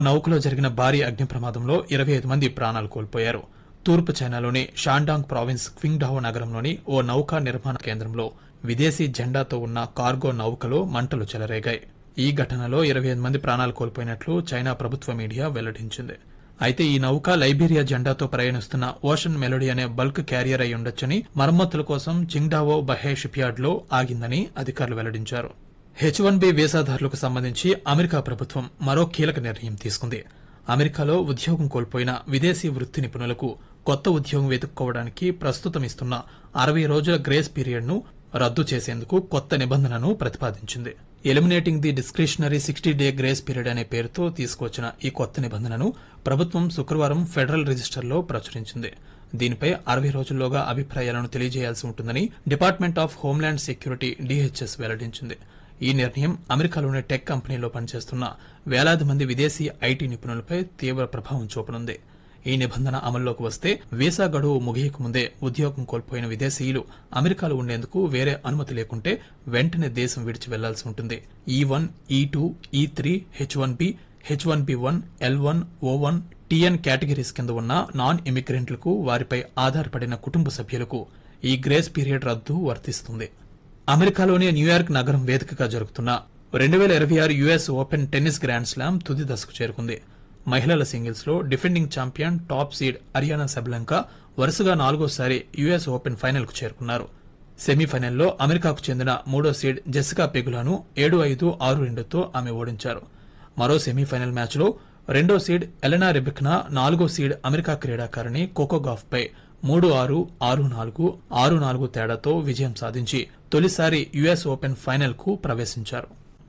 నౌకలో జరిగిన భారీ అగ్ని ప్రమాదంలో ఇరవై ఐదు మంది ప్రాణాలు కోల్పోయారు తూర్పు చైనాలోని షాండాంగ్ ప్రావిన్స్ క్వింగ్డావో నగరంలోని ఓ నౌకా నిర్మాణ కేంద్రంలో విదేశీ జెండాతో ఉన్న కార్గో నౌకలో మంటలు చెలరేగాయి ఈ ఘటనలో ఇరవై ఐదు మంది ప్రాణాలు కోల్పోయినట్లు చైనా ప్రభుత్వ మీడియా వెల్లడించింది అయితే ఈ నౌక లైబీరియా జెండాతో ప్రయాణిస్తున్న ఓషన్ మెలోడీ అనే బల్క్ క్యారియర్ అయి ఉండొచ్చని మరమ్మతుల కోసం చింగ్డావో బహే షిప్యార్డ్ లో ఆగిందని అధికారులు వెల్లడించారు హెచ్ వన్ బి వీసాదారులకు సంబంధించి అమెరికా ప్రభుత్వం మరో కీలక నిర్ణయం తీసుకుంది అమెరికాలో ఉద్యోగం కోల్పోయిన విదేశీ వృత్తి నిపుణులకు కొత్త ఉద్యోగం వెతుక్కోవడానికి ప్రస్తుతం ఇస్తున్న అరవై రోజుల గ్రేస్ పీరియడ్ ను రద్దు చేసేందుకు కొత్త నిబంధనను ప్రతిపాదించింది eliminating the discretionary sixty day grace period అనే పేరుతో తీసుకొచ్చిన ఈ కొత్త నిబంధనను ప్రభుత్వం శుక్రవారం ఫెడరల్ రిజిస్టర్లో ప్రచురించింది దీనిపై అరవై రోజుల్లోగా అభిప్రాయాలను తెలియజేయాల్సి ఉంటుందని department of homeland security DHS వెల్లడించింది ఈ నిర్ణయం అమెరికాలోని టెక్ కంపెనీలో పనిచేస్తున్న వేలాది మంది విదేశీ ఐటీ నిపుణులపై తీవ్ర ప్రభావం చూపనుంది ఈ నిబంధన అమల్లోకి వస్తే వీసా గడువు ముగియక ముందే ఉద్యోగం కోల్పోయిన విదేశీయులు అమెరికాలో ఉండేందుకు వేరే అనుమతి లేకుంటే వెంటనే దేశం విడిచి వెళ్లాల్సి ఉంటుంది ఈ one E two E three H one B H one B one L one O one T N categories కింద ఉన్న నాన్ ఇమిగ్రెంట్లకు వారిపై ఆధారపడిన కుటుంబ సభ్యులకు ఈ గ్రేస్ పీరియడ్ రద్దు వర్తిస్తుంది అమెరికాలోని న్యూయార్క్ నగరం వేదికగా జరుగుతున్న రెండు వేల ఇరవై ఆరు US open tennis grand slam తుది దశకు చేరుకుంది మహిళల సింగిల్స్ లో defending champion top seed Aryna Sabalenka వరుసగా నాలుగోసారి యుఎస్ ఓపెన్ ఫైనల్ కు చేరుకున్నారు సెమీఫైనల్లో అమెరికాకు చెందిన మూడో సీడ్ జెసికా పెగులాను ఏడు ఐదు ఆరు రెండుతో ఆమె ఓడించారు మరో సెమీఫైనల్ మ్యాచ్లో రెండో సీడ్ ఎలెనా రెబిక్నా నాలుగో సీడ్ అమెరికా క్రీడాకారిణి కోకోగాఫ్ పై మూడు ఆరు ఆరు నాలుగు ఆరు నాలుగు తేడాతో విజయం సాధించి తొలిసారి యుఎస్ ఓపెన్ ఫైనల్ కు ప్రవేశించారు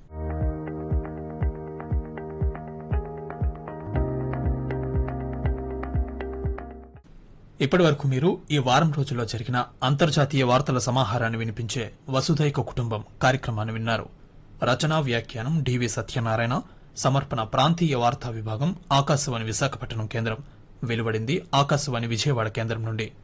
ఇప్పటి వరకు మీరు ఈ వారం రోజుల్లో జరిగిన అంతర్జాతీయ వార్తల సమాహారాన్ని వినిపించే వసుధైక కుటుంబం కార్యక్రమాన్ని విన్నారు రచనా వ్యాఖ్యానం డివి సత్యనారాయణ సమర్పణ ప్రాంతీయ వార్తా విభాగం ఆకాశవాణి విశాఖపట్నం కేంద్రం వెలువడింది ఆకాశవాణి విజయవాడ కేంద్రం నుండి